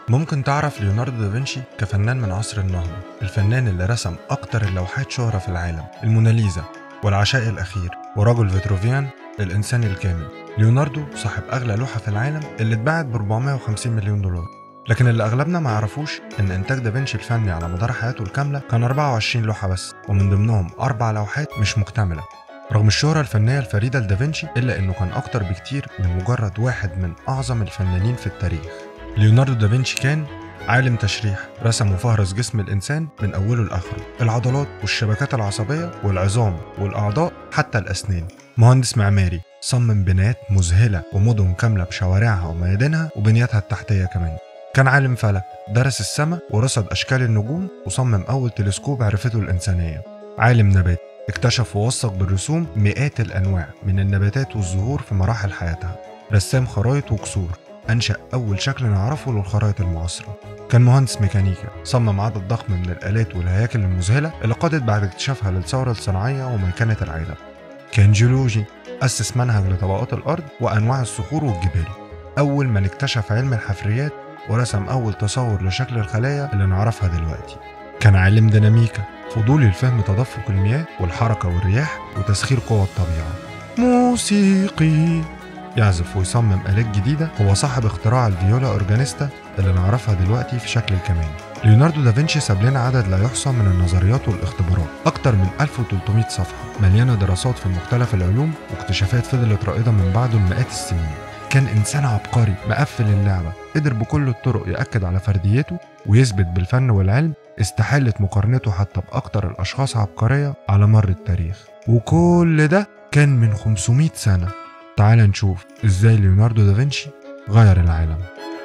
ممكن تعرف ليوناردو دافنشي كفنان من عصر النهضة الفنان اللي رسم أكتر اللوحات شهرة في العالم الموناليزا والعشاء الأخير ورجل فيتروفيان الإنسان الكامل ليوناردو صاحب أغلى لوحة في العالم اللي اتباعت ب 450 مليون دولار لكن اللي أغلبنا ما يعرفوش إن إنتاج دافنشي الفني على مدار حياته الكاملة كان 24 لوحة بس ومن ضمنهم أربع لوحات مش مكتملة رغم الشهرة الفنية الفريدة لدافنشي إلا إنه كان أكتر بكتير من مجرد واحد من أعظم الفنانين في التاريخ ليوناردو دافنشي كان عالم تشريح رسم وفهرس جسم الإنسان من أوله لآخره العضلات والشبكات العصبية والعظام والأعضاء حتى الأسنان مهندس معماري صمم بنايات مذهلة ومدن كاملة بشوارعها وميادينها وبنياتها التحتية كمان كان عالم فلك درس السماء ورصد أشكال النجوم وصمم أول تلسكوب عرفته الإنسانية عالم نبات اكتشف ووثق بالرسوم مئات الأنواع من النباتات والزهور في مراحل حياتها رسام خرايط وكسور أنشأ أول شكل نعرفه للخرائط المعاصرة كان مهندس ميكانيكا صمم عدد ضخم من الآلات والهياكل المذهلة اللي قادت بعد اكتشافها للثورة الصناعية وميكنة العالم كان جيولوجي أسس منهج لطبقات الأرض وأنواع الصخور والجبال أول من اكتشف علم الحفريات ورسم أول تصور لشكل الخلايا اللي نعرفها دلوقتي كان عالم ديناميكا فضولي لفهم تدفق المياه والحركة والرياح وتسخير قوى الطبيعة موسيقي يعزف ويصمم آلات جديدة هو صاحب اختراع الفيولا أورجانيستا اللي نعرفها دلوقتي في شكل الكمان ليوناردو دافنشي ساب لنا عدد لا يحصى من النظريات والاختبارات أكتر من 1300 صفحة مليانة دراسات في مختلف العلوم واكتشافات فضلت رائدة من بعده لمئات السنين كان إنسان عبقري مقفل اللعبة قدر بكل الطرق يأكد على فرديته ويثبت بالفن والعلم استحالة مقارنته حتى بأكتر الأشخاص عبقرية على مر التاريخ وكل ده كان من 500 سنة تعال نشوف ازاي ليوناردو دافنشي غير العالم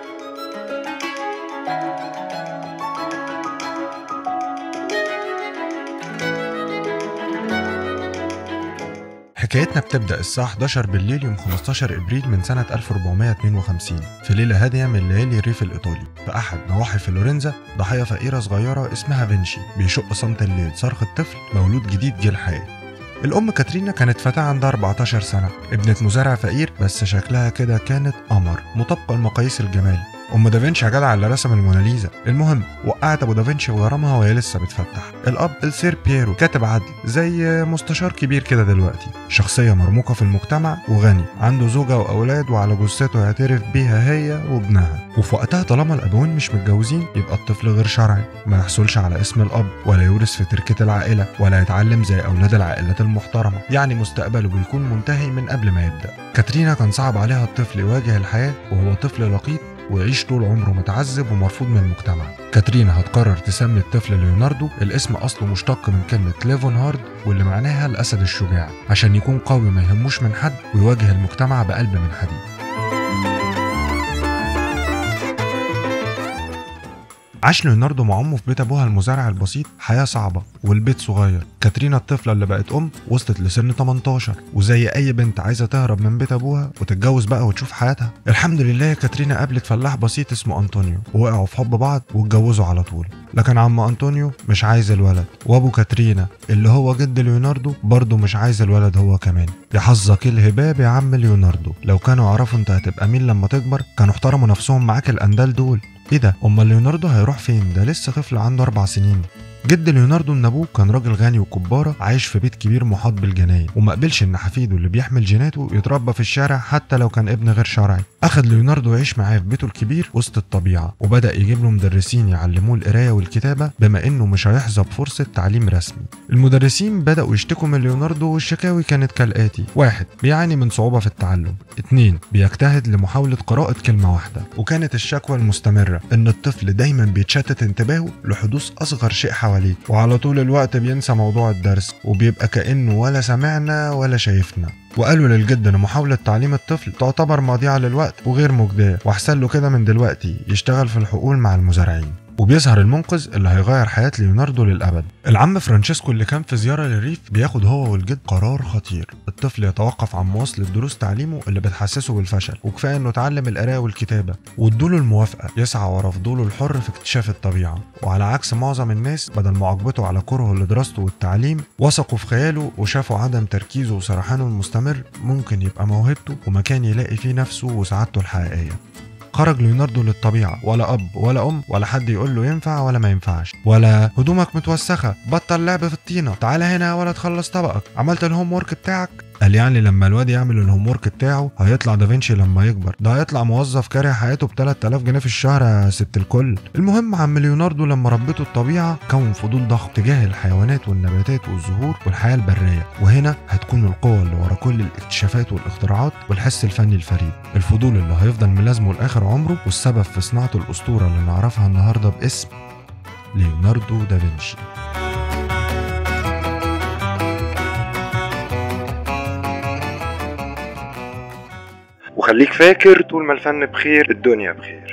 حكايتنا بتبدأ الساعة 11 بالليل يوم 15 إبريل من سنة 1452 في ليلة هادية من ليالي الريف الإيطالي في أحد نواحي فلورنزا ضحية فقيرة صغيرة اسمها فينشي بيشق صمت الليل صرخة طفل مولود جديد جه الحياة الأم كاترينا كانت فتاة عندها 14 سنة ابنة مزارع فقير بس شكلها كده كانت قمر مطابقة لمقاييس الجمال ام دافنشي يا جدع اللي رسم الموناليزا المهم وقعت ابو دافنشي في غرامها وهي لسه بتفتح الاب السير بييرو كاتب عدل زي مستشار كبير كده دلوقتي شخصيه مرموقه في المجتمع وغني عنده زوجه واولاد وعلى جثته يعترف بيها هي وابنها وفي وقتها طالما الابوين مش متجوزين يبقى الطفل غير شرعي ما يحصلش على اسم الاب ولا يورث في تركه العائله ولا يتعلم زي اولاد العائلات المحترمه يعني مستقبله بيكون منتهي من قبل ما يبدا كاترينا كان صعب عليها الطفل يواجه الحياه وهو طفل لقيط ويعيش طول عمره متعذب ومرفوض من المجتمع كاترينا هتقرر تسمي الطفل ليوناردو الاسم اصله مشتق من كلمة ليفون هارد واللي معناها الأسد الشجاع عشان يكون قوي ما يهموش من حد ويواجه المجتمع بقلب من حديد عاش ليوناردو مع امه في بيت ابوها المزارع البسيط حياه صعبه والبيت صغير كاترينا الطفله اللي بقت ام وصلت لسن 18 وزي اي بنت عايزه تهرب من بيت ابوها وتتجوز بقى وتشوف حياتها الحمد لله كاترينا قابلت فلاح بسيط اسمه انطونيو ووقعوا في حب بعض واتجوزوا على طول لكن عم انطونيو مش عايز الولد وابو كاترينا اللي هو جد ليوناردو برضه مش عايز الولد هو كمان يا حظك الهباب يا عم ليوناردو لو كانوا عرفوا انت هتبقى مين لما تكبر كانوا احترموا نفسهم معاك الاندال دول ايه ده امال ليوناردو هيروح فين ده لسه طفل عنده اربع سنين جد ليوناردو من ابوه كان راجل غني وكباره عايش في بيت كبير محاط بالجناين وما قبلش ان حفيده اللي بيحمل جيناته يتربى في الشارع حتى لو كان ابن غير شرعي اخد ليوناردو يعيش معاه في بيته الكبير وسط الطبيعه وبدا يجيب له مدرسين يعلموه القرايه والكتابه بما انه مش هيحظى بفرصه تعليم رسمي المدرسين بداوا يشتكوا من ليوناردو والشكاوي كانت كالاتي واحد بيعاني من صعوبه في التعلم اتنين بيجتهد لمحاوله قراءه كلمه واحده وكانت الشكوى المستمره ان الطفل دايما بيتشتت انتباهه لحدوث اصغر شيء حواليه وعلى طول الوقت بينسى موضوع الدرس وبيبقى كانه ولا سمعنا ولا شايفنا وقالوا للجد ان محاولة تعليم الطفل تعتبر مضيعة للوقت وغير مجدية واحسن له كده من دلوقتي يشتغل في الحقول مع المزارعين وبيظهر المنقذ اللي هيغير حياة ليوناردو للأبد العم فرانشيسكو اللي كان في زيارة للريف بياخد هو والجد قرار خطير الطفل يتوقف عن مواصلة دروس تعليمه اللي بتحسسه بالفشل وكفاية انه اتعلم القراية والكتابة وادوله الموافقة يسعى ورا فضوله الحر في اكتشاف الطبيعة وعلى عكس معظم الناس بدل معاقبته على كرهه لدراسته والتعليم وثقوا في خياله وشافوا عدم تركيزه وسرحانه المستمر ممكن يبقى موهبته ومكان يلاقي فيه نفسه وسعادته الحقيقية خرج ليوناردو للطبيعة ولا أب ولا أم ولا حد يقول له ينفع ولا ما ينفعش ولا هدومك متوسخة بطل لعب في الطينة تعالى هنا ولا تخلص طبقك عملت الهوم ورك بتاعك قال يعني لما الواد يعمل الهوم ورك بتاعه هيطلع دافنشي لما يكبر ده هيطلع موظف كاره حياته ب 3000 جنيه في الشهر يا ست الكل المهم عم ليوناردو لما ربته الطبيعه كون فضول ضخم تجاه الحيوانات والنباتات والزهور والحياه البريه وهنا هتكون القوه اللي ورا كل الاكتشافات والاختراعات والحس الفني الفريد الفضول اللي هيفضل ملازمه لاخر عمره والسبب في صناعه الاسطوره اللي نعرفها النهارده باسم ليوناردو دافنشي وخليك فاكر طول ما الفن بخير الدنيا بخير